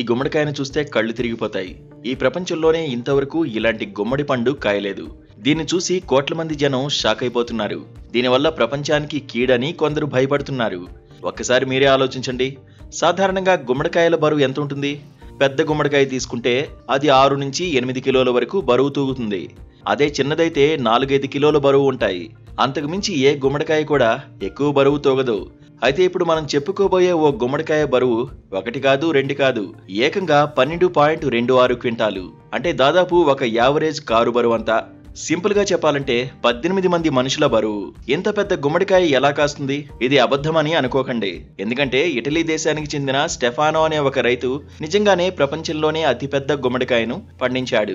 గుమ్మడికాయను చూస్తే కళ్ళు తిరిగిపోతాయి ఈ ప్రపంచంలోనే ఇంతవరకు ఇలాంటి గుమ్మడి పండు కాయలేదు దీన్ని చూసి కోట్ల మంది జనం షాక్ అయిపోతున్నారు దీనివల్ల ప్రపంచానికి కీడని కొందరు భయపడుతున్నారు ఒక్కసారి మీరే ఆలోచించండి సాధారణంగా గుమ్మడికాయల బరువు ఎంత ఉంటుంది పెద్ద గుమ్మడికాయ తీసుకుంటే అది ఆరు నుంచి ఎనిమిది కిలోల వరకు బరువు తూగుతుంది అదే చిన్నదైతే నాలుగైదు కిలోల బరువు ఉంటాయి అంతకు మించి ఏ గుమ్మడికాయ కూడా ఎక్కువ బరువు తూగదు అయితే ఇప్పుడు మనం చెప్పుకోబోయే ఓ గుమ్మడికాయ బరువు ఒకటి కాదు రెండు కాదు ఏకంగా పన్నెండు పాయింట్ రెండు ఆరు క్వింటాలు అంటే దాదాపు ఒక యావరేజ్ కారు బరువు అంతా సింపుల్ గా చెప్పాలంటే పద్దెనిమిది మంది మనుషుల బరువు ఇంత పెద్ద గుమ్మడికాయ ఎలా కాస్తుంది ఇది అబద్ధమని అనుకోకండి ఎందుకంటే ఇటలీ దేశానికి చెందిన స్టెఫానో అనే ఒక రైతు నిజంగానే ప్రపంచంలోనే అతిపెద్ద గుమ్మడికాయను పండించాడు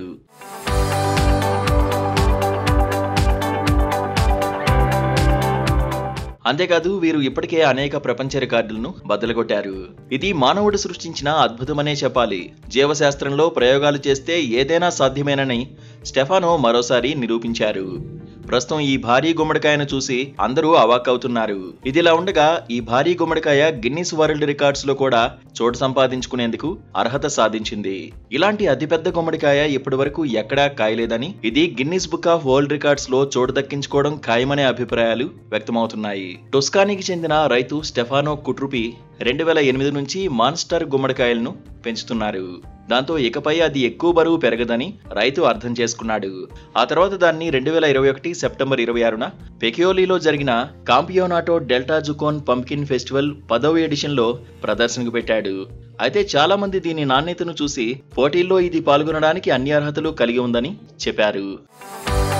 అంతేకాదు వీరు ఇప్పటికే అనేక ప్రపంచ రికార్డులను బద్దలుకొట్టారు ఇది మానవుడు సృష్టించిన అద్భుతమనే చెప్పాలి జీవశాస్త్రంలో ప్రయోగాలు చేస్తే ఏదైనా సాధ్యమేనని స్టెఫానో మరోసారి నిరూపించారు ప్రస్తుతం ఈ భారీ గుమ్మడికాయను చూసి అందరూ అవాక్కవుతున్నారు ఇదిలా ఉండగా ఈ భారీ గుమ్మడికాయ గిన్నిస్ వరల్డ్ రికార్డ్స్ లో కూడా చోటు సంపాదించుకునేందుకు అర్హత సాధించింది ఇలాంటి అతిపెద్ద గుమ్మడికాయ ఇప్పటి వరకు ఎక్కడా కాయలేదని ఇది Guinness book of world records లో చోటు దక్కించుకోవడం ఖాయమనే అభిప్రాయాలు వ్యక్తమవుతున్నాయి టొస్కానీకి చెందిన రైతు స్టెఫానో కుట్రుపి రెండు వేల ఎనిమిది నుంచి మాన్స్టర్ గుమ్మడికాయలను పెంచుతున్నారు దాంతో ఇకపై అది ఎక్కువ బరువు పెరగదని రైతు అర్థం చేసుకున్నాడు ఆ తర్వాత దాన్ని రెండు వేల ఇరవై ఒకటి సెప్టెంబర్ ఇరవై ఆరున పెకియోలీలో జరిగిన కాంపియోనాటో డెల్టా జుకోన్ పంప్కిన్ ఫెస్టివల్ పదవ ఎడిషన్లో ప్రదర్శనకు పెట్టాడు అయితే చాలా మంది దీని నాణ్యతను చూసి పోటీల్లో ఇది పాల్గొనడానికి అన్ని అర్హతలు కలిగి ఉందని చెప్పారు